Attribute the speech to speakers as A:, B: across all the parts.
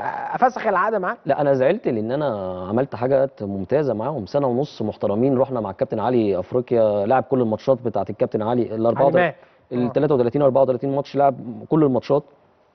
A: افسخ العقد معاه
B: لا انا زعلت لان انا عملت حاجات ممتازه معاهم سنه ونص محترمين رحنا مع الكابتن علي افريقيا لعب كل الماتشات بتاعت الكابتن علي ال 34
A: علماء.
B: ال 33 34 ماتش لعب كل الماتشات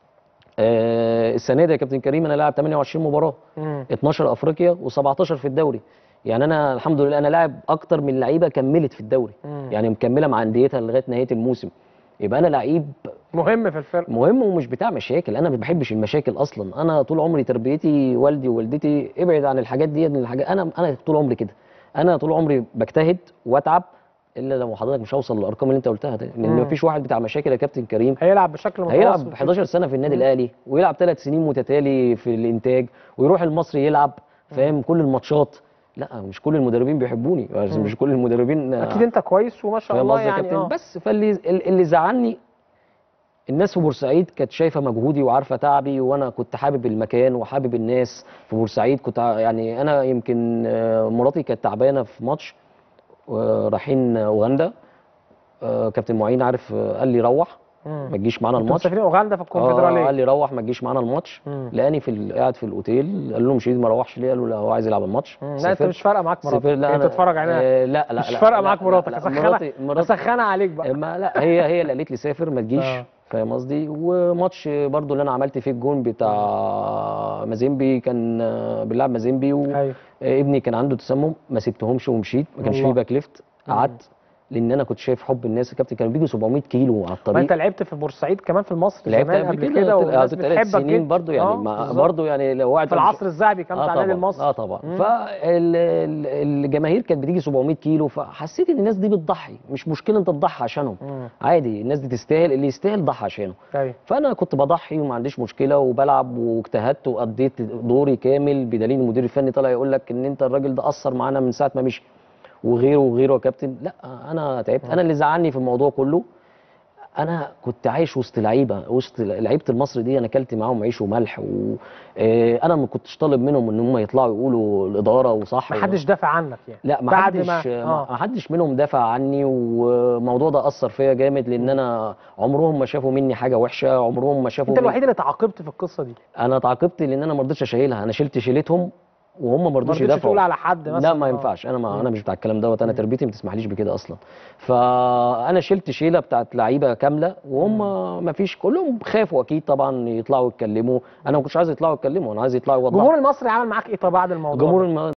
B: آه السنه دي يا كابتن كريم انا لاعب 28 مباراه
A: مم.
B: 12 افريقيا و17 في الدوري يعني انا الحمد لله انا لاعب اكتر من لعيبه كملت في الدوري
A: مم.
B: يعني مكمله مع انديتها لغايه نهايه الموسم يبقى انا لعيب
A: مهم في الفرقه
B: مهم ومش بتاع مشاكل انا ما بحبش المشاكل اصلا انا طول عمري تربيتي والدي ووالدتي ابعد عن الحاجات دي من الحاجات انا انا طول عمري كده انا طول عمري بجتهد واتعب الا لو حضرتك مش هوصل للارقام اللي انت قلتها دي لان
A: مم.
B: مفيش واحد بتاع مشاكل يا كابتن كريم
A: هيلعب بشكل متواصل
B: هيلعب 11 سنه في النادي الاهلي ويلعب ثلاث سنين متتالي في الانتاج ويروح المصري يلعب فاهم كل الماتشات لا مش كل المدربين بيحبوني
A: مم.
B: مش كل المدربين
A: اكيد انت كويس وما شاء
B: فاهم
A: الله
B: قصدي يا
A: يعني
B: كابتن
A: اه
B: بس فاللي اللي زعلني الناس في بورسعيد كانت شايفه مجهودي وعارفه تعبي وانا كنت حابب المكان وحابب الناس في بورسعيد كنت ع- يعني انا يمكن آه، مراتي كانت تعبانه في ماتش آه، رايحين اوغندا آه، كابتن معين عارف آه، قال لي روح
A: مم.
B: ما تجيش معانا
A: انتوا
B: الماتش
A: مسافرين اوغندا في
B: اه قال
A: الكونفدراليه
B: لي روح ما تجيش معانا الماتش
A: مم.
B: لقاني في ال- قاعد في الاوتيل قال لهم شديد ما روحش ليه قالوا لا هو عايز يلعب الماتش
A: مم. لا انت
B: سافرت.
A: مش فارقه معاك مراتك
B: سافر لا
A: انت
B: انا
A: تتفرج عليها
B: آه لا لا
A: مش
B: لا
A: فارقه
B: لا
A: معاك
B: لا
A: مراتك
B: لا
A: اسخنها
B: مراتي مراتي
A: اسخنها عليك بقى
B: ما لا هي هي اللي قالت لي سافر ما تجيش
A: آه.
B: فاهم قصدي وماتش برضو اللي انا عملت فيه الجون بتاع مازيمبي كان آه، بنلعب مازيمبي
A: ايوه
B: وابني كان عنده تسمم ما سبتهمش ومشيت ما كانش فيه
A: والله.
B: باك ليفت قعدت لان انا كنت شايف حب الناس الكابتن كانوا بيجوا 700 كيلو على
A: ما
B: الطريق
A: انت لعبت في بورسعيد كمان في المصري
B: لعبت
A: زمان
B: قبل
A: قبل
B: كده
A: كده والناس
B: ثلاث
A: بتحبك
B: سنين
A: جدا.
B: برضو يعني
A: آه،
B: ما
A: بالظبط.
B: برضو يعني لو واحد
A: في العصر الذهبي كان بتاع
B: اه
A: نادي
B: طبعا
A: المصري
B: اه طبعا
A: مم.
B: فالجماهير كانت بتيجي 700 كيلو فحسيت ان الناس دي بتضحي مش مشكله انت تضحي عشانهم
A: مم.
B: عادي الناس دي تستاهل اللي يستاهل ضحي عشانه
A: ايوه
B: فانا كنت بضحي وما عنديش مشكله وبلعب واجتهدت واديت دوري كامل بدليل المدير الفني طلع يقول لك ان انت الراجل ده اثر معانا من ساعه ما مشي وغيره وغيره يا كابتن لا انا تعبت انا اللي زعلني في الموضوع كله انا كنت عايش وسط لعيبه وسط لعيبه المصري دي انا اكلت معاهم عيش وملح وانا ما كنتش طالب منهم ان هم يطلعوا يقولوا الاداره وصح
A: ما حدش دافع عنك يعني
B: لا ما
A: بعد
B: حدش
A: ما-
B: ما
A: آه.
B: حدش منهم دافع عني والموضوع ده اثر فيا جامد لان انا عمرهم ما شافوا مني حاجه وحشه عمرهم ما شافوا
A: انت
B: مني-
A: الوحيد اللي تعاقبت في القصه دي
B: انا اتعاقبت لان انا ما رضيتش اشيلها انا شلت شيلتهم وهم ما
A: ما
B: رضوش
A: رضيتش
B: يدافعوا
A: تقول على حد مثلا
B: لا ما
A: آه.
B: ينفعش انا ما
A: مم.
B: انا مش بتاع الكلام دوت انا تربيتي ما تسمحليش بكده اصلا فانا شلت شيله بتاعت لعيبه كامله وهم ما فيش كلهم خافوا اكيد طبعا يطلعوا يتكلموا انا ما كنتش عايز يطلعوا يتكلموا انا عايز يطلعوا يوضحوا
A: الجمهور المصري عمل معاك ايه طب بعد الموضوع ده؟
B: جمهور الم...